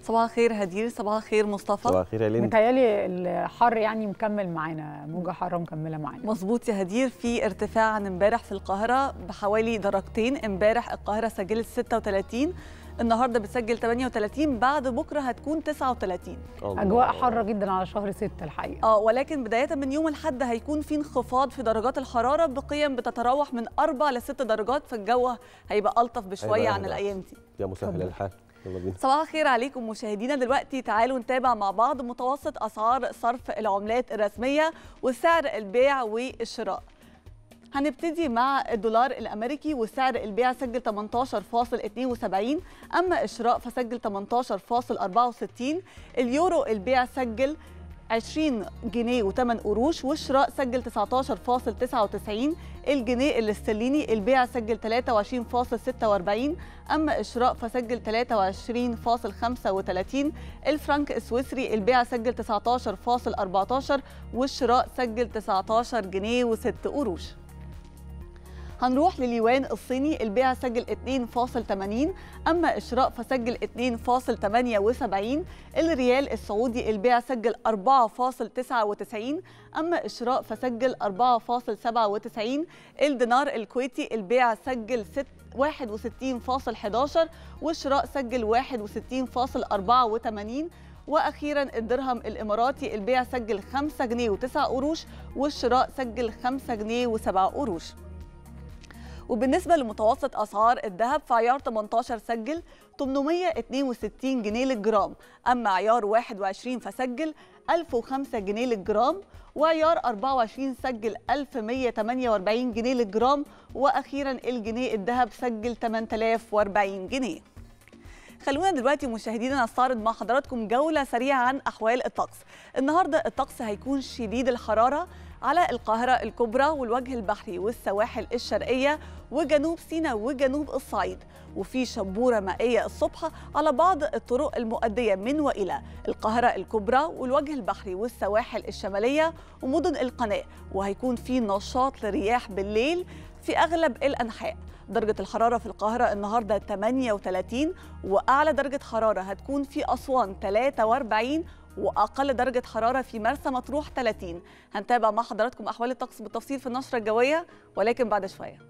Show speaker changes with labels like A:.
A: صباح الخير هدير صباح الخير مصطفى
B: صباح الخير يا ليند
C: متهيألي الحر يعني مكمل معانا موجة حارة مكملة معانا
A: مظبوط يا هدير في ارتفاع عن امبارح في القاهرة بحوالي درجتين امبارح القاهرة سجلت 36 النهارده بتسجل 38 بعد بكره هتكون 39
B: الله.
C: أجواء حارة جدا على شهر ستة الحقيقة
A: اه ولكن بدايه من يوم الاحد هيكون في انخفاض في درجات الحراره بقيم بتتراوح من 4 ل 6 درجات فالجو هيبقى الطف بشويه
B: هيبقى
A: عن
B: أهدى.
A: الايام دي
B: يا مسهل
C: اتفضل.
B: الحال يلا بينا
A: صباح الخير عليكم مشاهدينا دلوقتي تعالوا نتابع مع بعض متوسط اسعار صرف العملات الرسميه وسعر البيع والشراء هنبتدي مع الدولار الامريكي وسعر البيع سجل 18.72 اما الشراء فسجل 18.64 اليورو البيع سجل 20 جنيه و8 قروش والشراء سجل 19.99 الجنيه الاسترليني البيع سجل 23.46 اما الشراء فسجل 23.35 الفرنك السويسري البيع سجل 19.14 والشراء سجل 19 جنيه و6 قروش هنروح لليوان الصيني البيع سجل 2.80 أما الشراء فسجل 2.78 الريال السعودي البيع سجل 4.99 أما الشراء فسجل 4.97 الدينار الكويتي البيع سجل 6 61.11 والشراء سجل 61.84 واخيرا الدرهم الاماراتي البيع سجل 5 جنيه و9 قروش والشراء سجل 5 جنيه و7 قروش وبالنسبة لمتوسط أسعار الذهب فعيار 18 سجل 862 جنيه للجرام أما عيار 21 فسجل 1005 جنيه للجرام وعيار 24 سجل 1148 جنيه للجرام وأخيرا الجنيه الذهب سجل 8040 جنيه خلونا دلوقتي مشاهدينا نستعرض مع حضراتكم جولة سريعة عن أحوال الطقس النهاردة الطقس هيكون شديد الحرارة على القاهرة الكبرى والوجه البحري والسواحل الشرقية وجنوب سيناء وجنوب الصعيد وفي شبورة مائية الصبح على بعض الطرق المؤدية من وإلى القاهرة الكبرى والوجه البحري والسواحل الشمالية ومدن القناة وهيكون في نشاط لرياح بالليل في أغلب الأنحاء درجة الحرارة في القاهرة النهاردة 38 وأعلى درجة حرارة هتكون في أسوان 43 واقل درجه حراره في مرسى مطروح 30 هنتابع مع حضراتكم احوال الطقس بالتفصيل في النشره الجويه ولكن بعد شويه